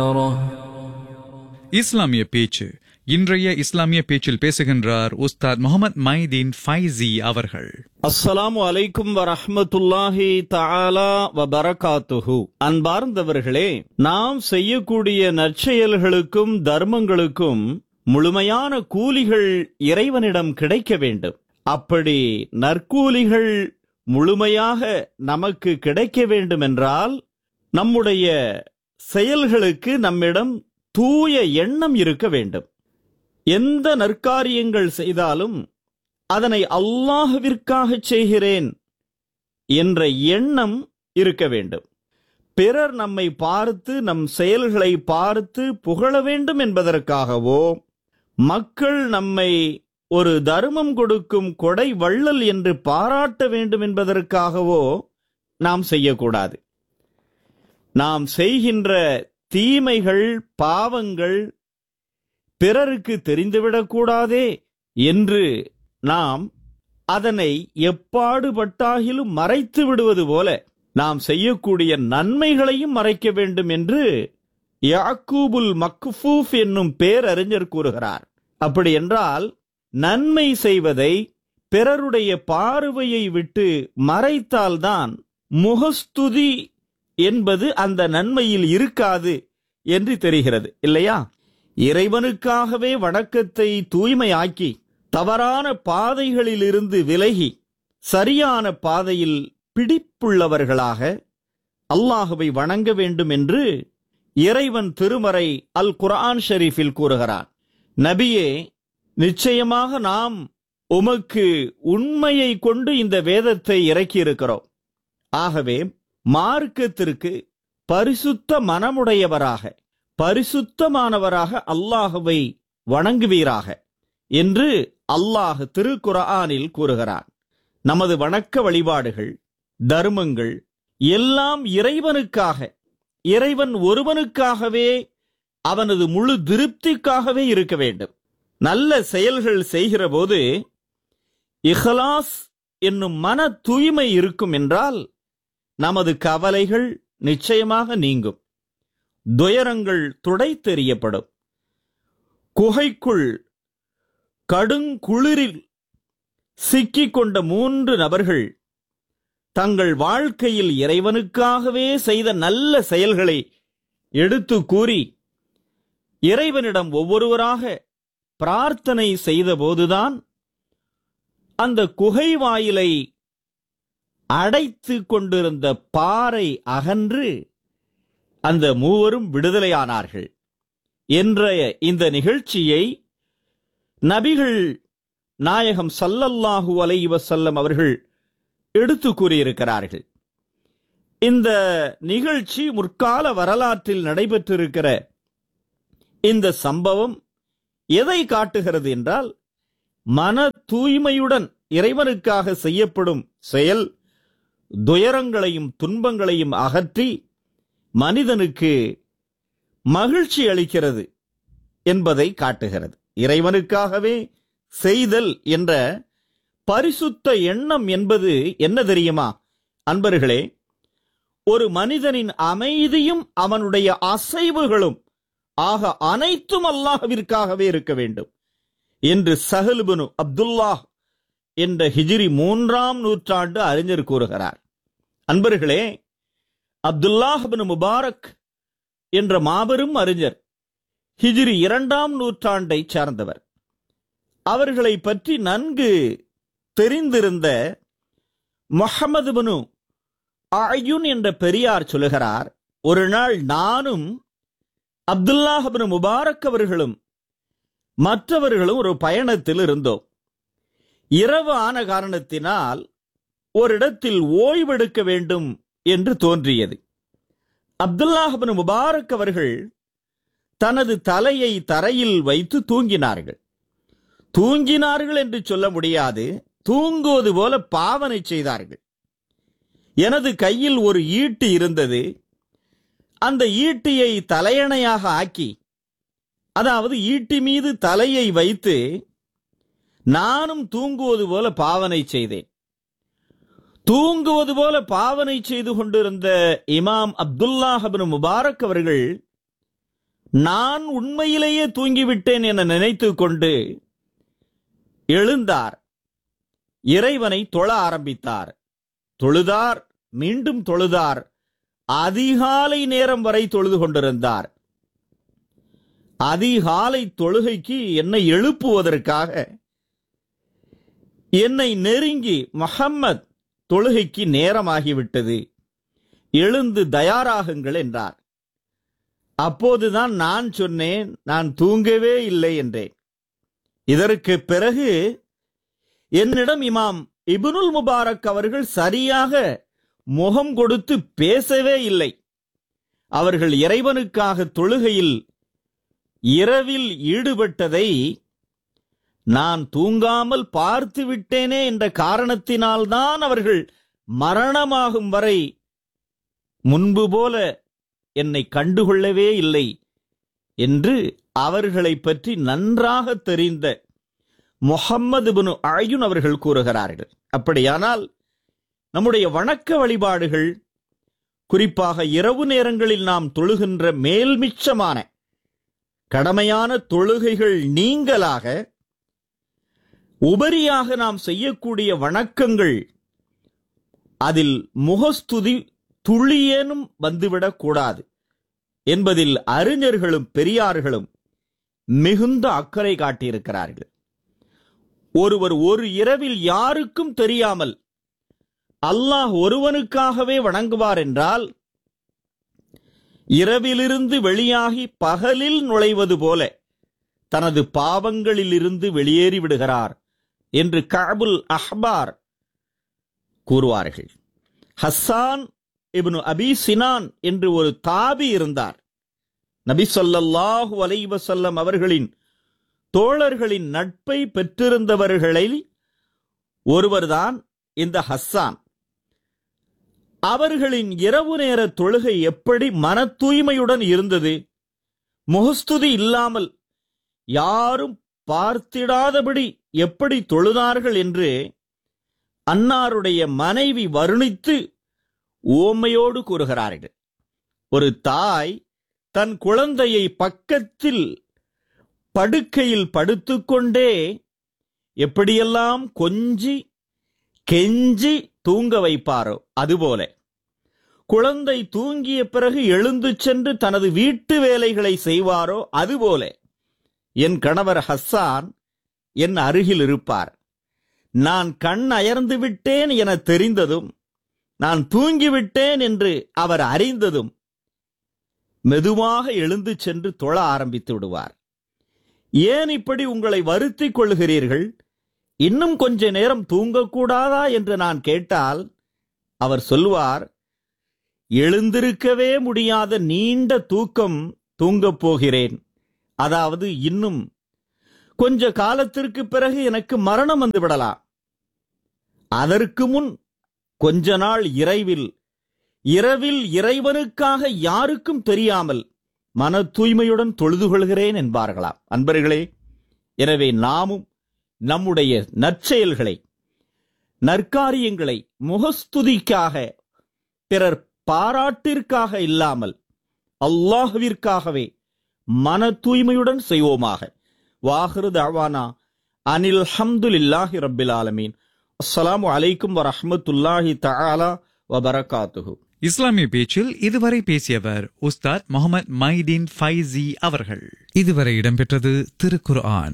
இஸ்லாமிய பேச்சு இன்றைய இஸ்லாமிய பேச்சில் பேசுகின்றார் உஸ்தாத் முகமது மைதீன் ஃபைசி அவர்கள் அஸ்ஸலாமு அலைக்கும் வரஹ்மத்துல்லாஹி தஆலா வபரகாத்துஹு அன்பார்ந்தவர்களே நாம் செய்யக்கூடிய நற்செயல்களுக்கும் தர்மங்களுக்கும் முழுமையான கூலிகள் இறைவனிடம் கிடைக்க வேண்டும் அப்படி நற்கூலிகள் முழுமையாக நமக்கு கிடைக்க வேண்டும் என்றால் நம்முடைய செயல்களுக்கு நம்மிடம் தூய எண்ணம் இருக்க வேண்டும் எந்த நற்காரியங்கள் செய்தாலும் அதனை அல்லாஹுவிற்காக செய்கிறேன் என்ற எண்ணம் இருக்க வேண்டும் பிறர் நம்மை பார்த்து நம் செயல்களை பார்த்து புகழ வேண்டும் என்பதற்காகவோ மக்கள் நம்மை ஒரு தர்மம் கொடுக்கும் கொடை வள்ளல் என்று பாராட்ட வேண்டும் என்பதற்காகவோ நாம் செய்யக்கூடாது நாம் செய்கின்ற தீமைகள் பாவங்கள் பிறருக்கு தெரிந்துவிடக்கூடாதே என்று நாம் அதனை எப்பாடுபட்டாகிலும் மறைத்து விடுவது போல நாம் செய்யக்கூடிய நன்மைகளையும் மறைக்க வேண்டும் என்று யாக்கூபுல் மக்ஃபூஃப் என்னும் பேரறிஞர் கூறுகிறார் அப்படி என்றால் நன்மை செய்வதை பிறருடைய பார்வையை விட்டு மறைத்தால்தான் முகஸ்துதி என்பது அந்த நன்மையில் இருக்காது என்று தெரிகிறது இல்லையா இறைவனுக்காகவே வணக்கத்தை தூய்மையாக்கி தவறான பாதைகளிலிருந்து விலகி சரியான பாதையில் பிடிப்புள்ளவர்களாக அல்லாஹுவை வணங்க வேண்டும் என்று இறைவன் திருமறை அல் குர்ஆன் ஷரீஃபில் கூறுகிறான் நபியே நிச்சயமாக நாம் உமக்கு உண்மையை கொண்டு இந்த வேதத்தை இறக்கியிருக்கிறோம் ஆகவே மார்க்கத்திற்கு பரிசுத்த மனமுடையவராக பரிசுத்தமானவராக அல்லாஹுவை வணங்குவீராக என்று அல்லாஹ் திருக்குர்ஆனில் கூறுகிறான் நமது வணக்க வழிபாடுகள் தர்மங்கள் எல்லாம் இறைவனுக்காக இறைவன் ஒருவனுக்காகவே அவனது முழு திருப்திக்காகவே இருக்க வேண்டும் நல்ல செயல்கள் செய்கிற போது இஹ்லாஸ் என்னும் மன தூய்மை இருக்கும் என்றால் நமது கவலைகள் நிச்சயமாக நீங்கும் துயரங்கள் துடைத்தெறியப்படும் குகைக்குள் கடுங்குளிரில் சிக்கிக் கொண்ட மூன்று நபர்கள் தங்கள் வாழ்க்கையில் இறைவனுக்காகவே செய்த நல்ல செயல்களை எடுத்து கூறி இறைவனிடம் ஒவ்வொருவராக பிரார்த்தனை செய்தபோதுதான் அந்த குகை வாயிலை அடைத்து கொண்டிருந்த பாறை அகன்று அந்த மூவரும் விடுதலையானார்கள் என்ற இந்த நிகழ்ச்சியை நபிகள் நாயகம் சல்லல்லாஹு அலைஹி வஸல்லம் அவர்கள் எடுத்து கூறியிருக்கிறார்கள் இந்த நிகழ்ச்சி முற்கால வரலாற்றில் நடைபெற்றிருக்கிற இந்த சம்பவம் எதை காட்டுகிறது என்றால் மன தூய்மையுடன் இறைவனுக்காக செய்யப்படும் செயல் துயரங்களையும் துன்பங்களையும் அகற்றி மனிதனுக்கு மகிழ்ச்சி அளிக்கிறது என்பதை காட்டுகிறது இறைவனுக்காகவே செய்தல் என்ற பரிசுத்த எண்ணம் என்பது என்ன தெரியுமா அன்பர்களே ஒரு மனிதனின் அமைதியும் அவனுடைய அசைவுகளும் ஆக அனைத்தும் அல்லாஹ்விற்காகவே இருக்க வேண்டும் என்று சஹல்பனு அப்துல்லாஹ் என்ற ஹிஜ்ரி மூன்றாம் நூற்றாண்டு அறிஞர் கூறுகிறார் அன்பர்களே அப்துல்லாஹ் பின் முபாரக் என்ற மாபெரும் அறிஞர் ஹிஜ்ரி இரண்டாம் நூற்றாண்டை சார்ந்தவர் அவர்களை பற்றி நன்கு தெரிந்திருந்த முஹம்மது பனு அயுன் என்ற பெரியார் சொல்லுகிறார் ஒரு நாள் நானும் அப்துல்லாஹ் பின் முபாரக் அவர்களும் மற்றவர்களும் ஒரு பயணத்தில் இருந்தோம் இரவு ஆன காரணத்தினால் ஓரிடத்தில் ஓய்வெடுக்க வேண்டும் என்று தோன்றியது அப்துல்லாஹ் பின் முபாரக் அவர்கள் தனது தலையை தரையில் வைத்து தூங்கினார்கள் தூங்கினார்கள் என்று சொல்ல முடியாது தூங்குவது போல பாவனை செய்தார்கள் எனது கையில் ஒரு ஈட்டி இருந்தது அந்த ஈட்டியை தலையணையாக ஆக்கி அதாவது ஈட்டி மீது தலையை வைத்து நானும் தூங்குவது போல பாவனை செய்தேன் தூங்குவது போல பாவனை செய்து கொண்டிருந்த இமாம் அப்துல்லாஹ் பின் முபாரக் அவர்கள் நான் உண்மையிலேயே தூங்கிவிட்டேன் என நினைத்துக் கொண்டு எழுந்தார் இறைவனை தொழ ஆரம்பித்தார் தொழுதார் மீண்டும் தொழுதார் அதிகாலை நேரம் வரை தொழுது கொண்டிருந்தார் அதிகாலை தொழுகைக்கு என்னை எழுப்புவதற்காக என்னை நெருங்கி முஹம்மத் தொழுகைக்கு நேரமாகிவிட்டது எழுந்து தயாராகுங்கள் என்றார் அப்போதுதான் நான் சொன்னேன் நான் தூங்கவே இல்லை என்றேன் இதற்கு பிறகு என்னிடம் இமாம் இப்னுல் முபாரக் அவர்கள் சரியாக முகம் கொடுத்து பேசவே இல்லை அவர்கள் இறைவனுக்காக தொழுகையில் இரவில் ஈடுபட்டதை நான் தூங்காமல் பார்த்து விட்டேனே என்ற காரணத்தினால்தான் அவர்கள் மரணமாகும் வரை முன்பு போல என்னை கண்டுகொள்ளவே இல்லை என்று அவர்களை பற்றி நன்றாக தெரிந்த முகம்மது பின் அயுன் அவர்கள் கூறுகிறார்கள் அப்படியானால் நம்முடைய வணக்க வழிபாடுகள் குறிப்பாக இரவு நேரங்களில் நாம் தொழுகின்ற மேல்மிச்சமான கடமையான தொழுகைகள் நீங்களாக உபரியாக நாம் செய்யக்கூடிய வணக்கங்கள் அதில் முகஸ்துதி துளியேனும் வந்துவிடக் கூடாது என்பதில் அறிஞர்களும் பெரியார்களும் மிகுந்த அக்கறை காட்டியிருக்கிறார்கள் ஒருவர் ஒரு இரவில் யாருக்கும் தெரியாமல் அல்லாஹ் ஒருவனுக்காகவே வணங்குவார் என்றால் இரவிலிருந்து வெளியாகி பகலில் நுழைவது போல தனது பாவங்களிலிருந்து வெளியேறி விடுகிறார் என்று கஅபுல் அஹ்பார் கூறுவார்கள் ஹஸ்ஸான் இப்னு அபி சினான் என்று ஒரு தாபி இருந்தார் நபி ஸல்லல்லாஹு அலைஹி வஸல்லம் அவர்களின் தோழர்களின் நட்பை பெற்றிருந்தவர்களில் ஒருவர்தான் இந்த ஹஸ்ஸான் அவர்களின் இரவு நேர தொழுகை எப்படி மன தூய்மையுடன் இருந்தது முகஸ்துதி இல்லாமல் யாரும் பார்த்திடாதபடி எப்படி தொழுதார்கள் என்று அன்னாருடைய மனைவி வருணித்து ஓமையோடு கூறுகிறார்கள் ஒரு தாய் தன் குழந்தையை பக்கத்தில் படுக்கையில் படுத்துக்கொண்டே எப்படியெல்லாம் கொஞ்சி கெஞ்சி தூங்க வைப்பாரோ அதுபோல குழந்தை தூங்கிய பிறகு எழுந்து சென்று தனது வீட்டு வேலைகளை செய்வாரோ அதுபோல என் கணவர் ஹஸ்ஸான் என் அருகில் இருப்பார் நான் கண் அயர்ந்து விட்டேன் என தெரிந்ததும் நான் தூங்கிவிட்டேன் என்று அவர் அறிந்ததும் மெதுவாக எழுந்து சென்று தொழ ஆரம்பித்து விடுவார் ஏன் இப்படி உங்களை வருத்திக் கொள்கிறீர்கள் இன்னும் கொஞ்ச நேரம் தூங்கக்கூடாதா என்று நான் கேட்டால் அவர் சொல்வார் எழுந்திருக்கவே முடியாத நீண்ட தூக்கம் தூங்கப் போகிறேன் அதாவது இன்னும் கொஞ்ச காலத்திற்கு பிறகு எனக்கு மரணம் வந்து விடலாம் அதற்கு முன் கொஞ்ச நாள் இறைவில் இரவில் இறைவனுக்காக யாருக்கும் தெரியாமல் மன தூய்மையுடன் தொழுது கொள்கிறேன் என்பார்களாம் அன்பர்களே எனவே நாமும் நம்முடைய நற்செயல்களை நற்காரியங்களை முகஸ்துதிக்காக பிறர் பாராட்டிற்காக இல்லாமல் அல்லாஹ்விற்காகவே மன தூய்மையுடன் செய்வோமாக வாஹிரு தவானா அனில் ஹம்துலில்லாஹி ரப்பில் ஆலமீன் அஸ்ஸலாமு அலைக்கும் வரஹ்மத்துல்லாஹி தஆலா வபரகாத்துஹு இஸ்லாமிய பேச்சில் இதுவரை பேசியவர் உஸ்தாத் முகமது மைதீன் ஃபைசி அவர்கள் இதுவரை இடம்பெற்றது திருக்குர் ஆன்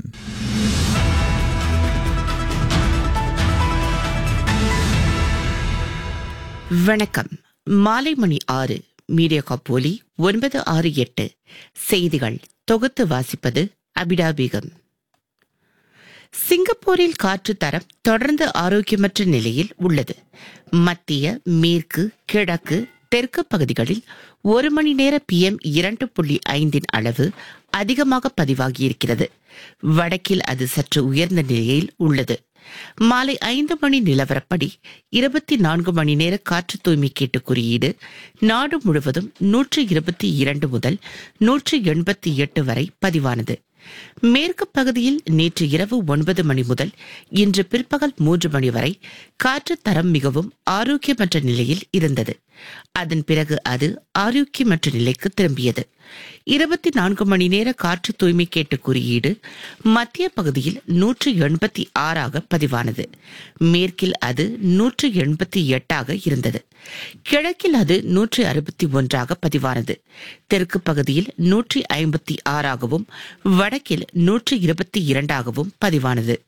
வணக்கம் மாலை மணி ஆறு மீடியா காப்போலி ஒன்பது ஆறு எட்டு செய்திகள் தொகுத்து வாசிப்பது அபிடா பேகம் சிங்கப்பூரில் காற்று தரம் தொடர்ந்து ஆரோக்கியமற்ற நிலையில் உள்ளது மத்திய மேற்கு கிழக்கு தெற்கு பகுதிகளில் ஒரு மணி நேர பிஎம் இரண்டு புள்ளி ஐந்தின் அளவு அதிகமாக பதிவாகியிருக்கிறது வடக்கில் அது சற்று உயர்ந்த நிலையில் உள்ளது மாலை ஐந்து மணி நிலவரப்படி இருபத்தி நான்கு மணி நேர காற்று தூய்மை கேட்டு குறியீடு நாடு முழுவதும் நூற்று இருபத்தி இரண்டு முதல் நூற்று எண்பத்தி எட்டு வரை பதிவானது மேற்கு பகுதியில் நேற்று இரவு ஒன்பது மணி முதல் இன்று பிற்பகல் மூன்று மணி வரை காற்று தரம் மிகவும் ஆரோக்கியமற்ற நிலையில் இருந்தது அதன் பிறகு அது ஆரோக்கியமற்ற நிலைக்கு திரும்பியது இருபத்தி நான்கு மணி நேர காற்று தூய்மை கேட்டு குறியீடு மத்திய பகுதியில் நூற்று எண்பத்தி ஆறாக பதிவானது மேற்கில் அது நூற்று எண்பத்தி எட்டாக இருந்தது கிழக்கில் அது நூற்றி அறுபத்தி ஒன்றாக பதிவானது தெற்கு பகுதியில் நூற்றி ஐம்பத்தி ஆறாகவும் வடக்கில் நூற்றி இருபத்தி இரண்டாகவும் பதிவானது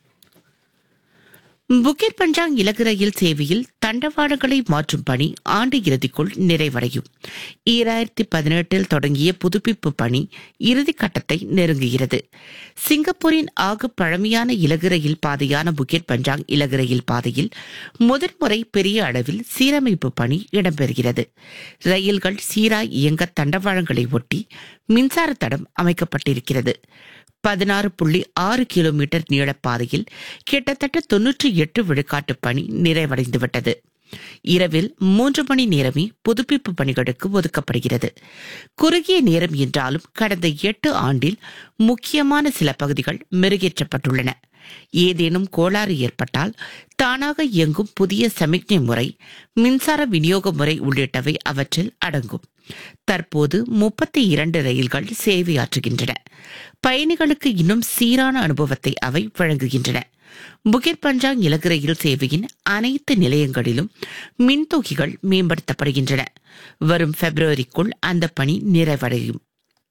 புக்கிட் பஞ்சாங் இலகு ரயில் சேவையில் தண்டவாளங்களை மாற்றும் பணி ஆண்டு இறுதிக்குள் நிறைவடையும் ஈராயிரத்தி பதினெட்டில் தொடங்கிய புதுப்பிப்பு பணி இறுதி கட்டத்தை நெருங்குகிறது சிங்கப்பூரின் ஆக பழமையான இலகு ரயில் பாதையான புக்கிட் பஞ்சாங் இலகு ரயில் பாதையில் முதன்முறை பெரிய அளவில் சீரமைப்பு பணி இடம்பெறுகிறது ரயில்கள் சீராய் இயங்க தண்டவாளங்களை ஒட்டி மின்சார தடம் அமைக்கப்பட்டிருக்கிறது பதினாறு புள்ளி ஆறு கிலோமீட்டர் நீளப்பாதையில் கிட்டத்தட்ட தொன்னூற்றி எட்டு விழுக்காட்டு பணி நிறைவடைந்துவிட்டது இரவில் மூன்று மணி நேரமே புதுப்பிப்பு பணிகளுக்கு ஒதுக்கப்படுகிறது குறுகிய நேரம் என்றாலும் கடந்த எட்டு ஆண்டில் முக்கியமான சில பகுதிகள் மெருகேற்றப்பட்டுள்ளன ஏதேனும் கோளாறு ஏற்பட்டால் தானாக இயங்கும் புதிய சமிக்ஞை முறை மின்சார விநியோக முறை உள்ளிட்டவை அவற்றில் அடங்கும் தற்போது முப்பத்தி இரண்டு ரயில்கள் சேவையாற்றுகின்றன பயணிகளுக்கு இன்னும் சீரான அனுபவத்தை அவை வழங்குகின்றன புகிர் பஞ்சாங் இலகு ரயில் சேவையின் அனைத்து நிலையங்களிலும் மின்தொகிகள் மேம்படுத்தப்படுகின்றன வரும் பிப்ரவரிக்குள் அந்த பணி நிறைவடையும்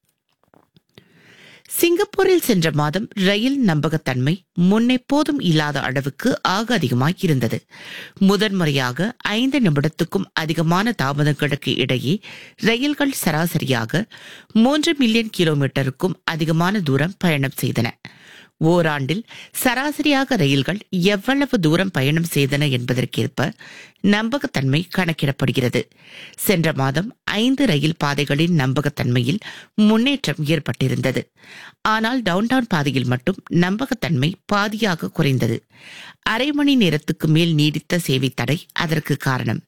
சிங்கப்பூரில் சென்ற மாதம் ரயில் நம்பகத்தன்மை முன்னெப்போதும் இல்லாத அளவுக்கு ஆக அதிகமாய் இருந்தது முதன்முறையாக ஐந்து நிமிடத்துக்கும் அதிகமான தாமதங்களுக்கு இடையே ரயில்கள் சராசரியாக மூன்று மில்லியன் கிலோமீட்டருக்கும் அதிகமான தூரம் பயணம் செய்தன ஓராண்டில் சராசரியாக ரயில்கள் எவ்வளவு தூரம் பயணம் செய்தன என்பதற்கேற்ப நம்பகத்தன்மை கணக்கிடப்படுகிறது சென்ற மாதம் ஐந்து ரயில் பாதைகளின் நம்பகத்தன்மையில் முன்னேற்றம் ஏற்பட்டிருந்தது ஆனால் டவுன்டவுன் பாதையில் மட்டும் நம்பகத்தன்மை பாதியாக குறைந்தது அரை மணி நேரத்துக்கு மேல் நீடித்த சேவை தடை அதற்கு காரணம்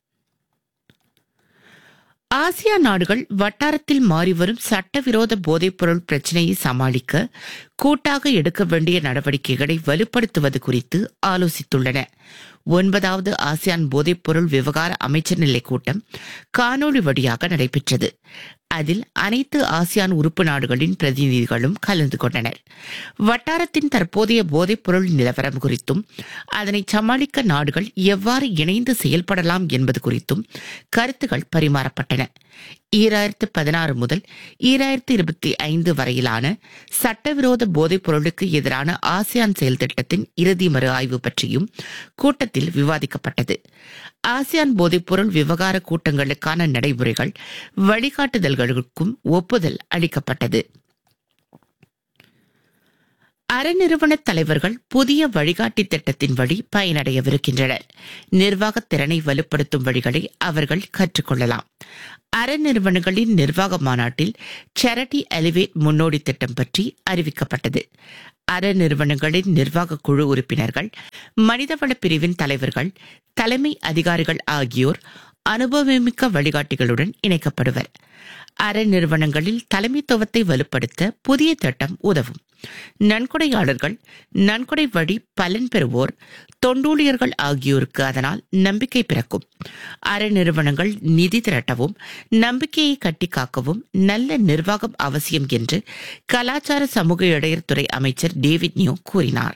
ஆசியா நாடுகள் வட்டாரத்தில் மாறிவரும் சட்டவிரோத போதைப்பொருள் பிரச்சினையை சமாளிக்க கூட்டாக எடுக்க வேண்டிய நடவடிக்கைகளை வலுப்படுத்துவது குறித்து ஆலோசித்துள்ளன ஒன்பதாவது ஆசியான் போதைப்பொருள் விவகார அமைச்சர் நிலை கூட்டம் காணொளி வழியாக நடைபெற்றது அதில் அனைத்து ஆசியான் உறுப்பு நாடுகளின் பிரதிநிதிகளும் கலந்து கொண்டனர் வட்டாரத்தின் தற்போதைய போதைப்பொருள் நிலவரம் குறித்தும் அதனை சமாளிக்க நாடுகள் எவ்வாறு இணைந்து செயல்படலாம் என்பது குறித்தும் கருத்துகள் பரிமாறப்பட்டன ஈராயிரத்து பதினாறு முதல் ஈராயிரத்து இருபத்தி ஐந்து வரையிலான சட்டவிரோத போதைப் பொருளுக்கு எதிரான ஆசியான் செயல் திட்டத்தின் இறுதி மறு ஆய்வு பற்றியும் கூட்டத்தில் விவாதிக்கப்பட்டது ஆசியான் போதைப்பொருள் விவகார கூட்டங்களுக்கான நடைமுறைகள் வழிகாட்டுதல்களுக்கும் ஒப்புதல் அளிக்கப்பட்டது அறநிறுவன தலைவர்கள் புதிய வழிகாட்டி திட்டத்தின் வழி பயனடையவிருக்கின்றனர் நிர்வாகத் திறனை வலுப்படுத்தும் வழிகளை அவர்கள் கற்றுக்கொள்ளலாம் அறநிறுவனங்களின் நிர்வாக மாநாட்டில் சேரிட்டி எலிவேட் முன்னோடி திட்டம் பற்றி அறிவிக்கப்பட்டது அறநிறுவனங்களின் நிர்வாக குழு உறுப்பினர்கள் மனிதவள பிரிவின் தலைவர்கள் தலைமை அதிகாரிகள் ஆகியோர் அனுபவமிக்க வழிகாட்டிகளுடன் இணைக்கப்படுவர் அறநிறுவனங்களில் தலைமைத்துவத்தை வலுப்படுத்த புதிய திட்டம் உதவும் நன்கொடையாளர்கள் நன்கொடை வழி பலன் பெறுவோர் தொண்டூழியர்கள் ஆகியோருக்கு அதனால் நம்பிக்கை பிறக்கும் அறநிறுவனங்கள் நிதி திரட்டவும் நம்பிக்கையை கட்டி காக்கவும் நல்ல நிர்வாகம் அவசியம் என்று கலாச்சார சமூக இடையர்துறை அமைச்சர் டேவிட் நியூ கூறினார்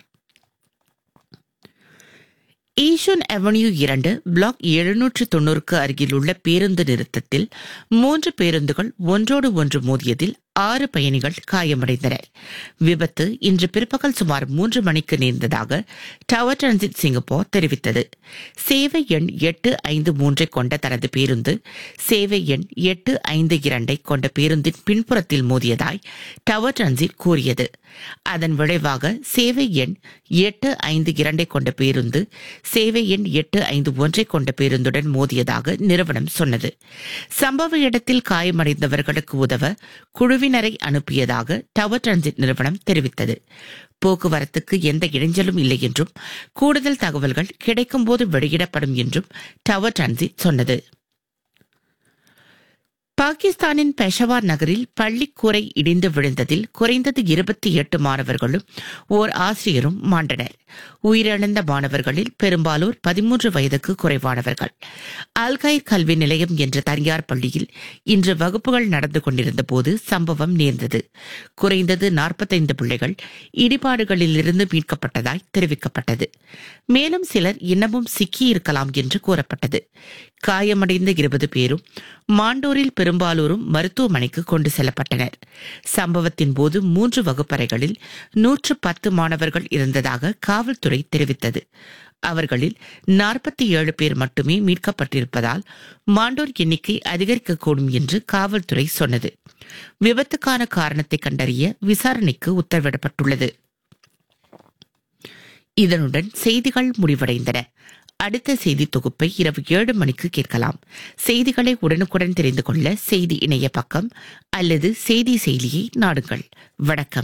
ஈஷூன் அவென்யூ இரண்டு பிளாக் எழுநூற்று தொன்னூறுக்கு அருகில் உள்ள பேருந்து நிறுத்தத்தில் மூன்று பேருந்துகள் ஒன்றோடு ஒன்று மோதியதில் ஆறு பயணிகள் காயமடைந்தனர் விபத்து இன்று பிற்பகல் சுமார் மூன்று மணிக்கு நேர்ந்ததாக டவர் டிரான்சிட் சிங்கப்பூர் தெரிவித்தது சேவை எண் எட்டு ஐந்து மூன்றை கொண்ட தனது பேருந்து சேவை எண் எட்டு ஐந்து இரண்டை கொண்ட பேருந்தின் பின்புறத்தில் மோதியதாய் டவர் டிரான்சிட் கூறியது அதன் விளைவாக சேவை எண் எட்டு ஐந்து இரண்டை கொண்ட பேருந்து சேவை எண் எட்டு ஐந்து ஒன்றை கொண்ட பேருந்துடன் மோதியதாக நிறுவனம் சொன்னது சம்பவ இடத்தில் காயமடைந்தவர்களுக்கு உதவ குழுவினரை அனுப்பியதாக டவர் டிரான்சிட் நிறுவனம் தெரிவித்தது போக்குவரத்துக்கு எந்த இடைஞ்சலும் இல்லை என்றும் கூடுதல் தகவல்கள் கிடைக்கும்போது வெளியிடப்படும் என்றும் டவர் டிரான்சிட் சொன்னது பாகிஸ்தானின் பெஷவார் நகரில் பள்ளிக்கூரை இடிந்து விழுந்ததில் குறைந்தது இருபத்தி எட்டு மாணவர்களும் ஓர் ஆசிரியரும் மாண்டனர் உயிரிழந்த மாணவர்களில் பெரும்பாலோர் பதிமூன்று வயதுக்கு குறைவானவர்கள் அல்கைர் கல்வி நிலையம் என்ற தனியார் பள்ளியில் இன்று வகுப்புகள் நடந்து கொண்டிருந்த போது சம்பவம் நேர்ந்தது குறைந்தது நாற்பத்தைந்து பிள்ளைகள் இடிபாடுகளிலிருந்து மீட்கப்பட்டதாய் தெரிவிக்கப்பட்டது மேலும் சிலர் இன்னமும் சிக்கியிருக்கலாம் என்று கூறப்பட்டது காயமடைந்த இருபது பேரும் மாண்டோரில் பெரும்பாலோரும் மருத்துவமனைக்கு கொண்டு செல்லப்பட்டனர் சம்பவத்தின் போது மூன்று வகுப்பறைகளில் நூற்று பத்து மாணவர்கள் இருந்ததாக காவல்துறை தெரிவித்தது அவர்களில் நாற்பத்தி ஏழு பேர் மட்டுமே மீட்கப்பட்டிருப்பதால் மாண்டோர் எண்ணிக்கை அதிகரிக்கக்கூடும் என்று காவல்துறை சொன்னது விபத்துக்கான காரணத்தை கண்டறிய விசாரணைக்கு உத்தரவிடப்பட்டுள்ளது இதனுடன் செய்திகள் முடிவடைந்தன அடுத்த செய்தி தொகுப்பை இரவு ஏழு மணிக்கு கேட்கலாம் செய்திகளை உடனுக்குடன் தெரிந்து கொள்ள செய்தி இணைய பக்கம் அல்லது செய்தி செயலியை நாடுங்கள் வணக்கம்